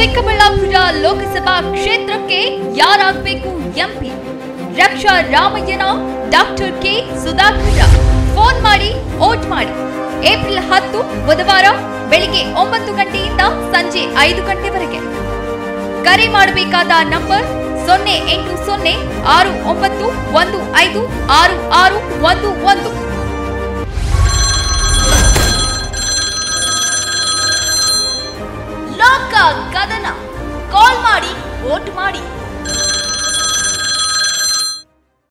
ಚಿಕ್ಕಬಳ್ಳಾಪುರ ಲೋಕಸಭಾ ಕ್ಷೇತ್ರಕ್ಕೆ ಯಾರಾಗಬೇಕು ಎಂಪಿ ರಕ್ಷಾ ರಾಮಯ್ಯನ ಡಾಕ್ಟರ್ ಕೆ ಸುಧಾಕರ ಫೋನ್ ಮಾಡಿ ಓಟ್ ಮಾಡಿ ಏಪ್ರಿಲ್ ಹತ್ತು ಬುಧವಾರ ಬೆಳಿಗ್ಗೆ ಒಂಬತ್ತು ಗಂಟೆಯಿಂದ ಸಂಜೆ ಐದು ಗಂಟೆವರೆಗೆ ಕರೆ ಮಾಡಬೇಕಾದ ನಂಬರ್ ಸೊನ್ನೆ ಎಂಟು ಸೊನ್ನೆ ಆರು ಒಂಬತ್ತು ಒಂದು ಐದು ಆರು ಆರು ಒಂದು ಒಂದು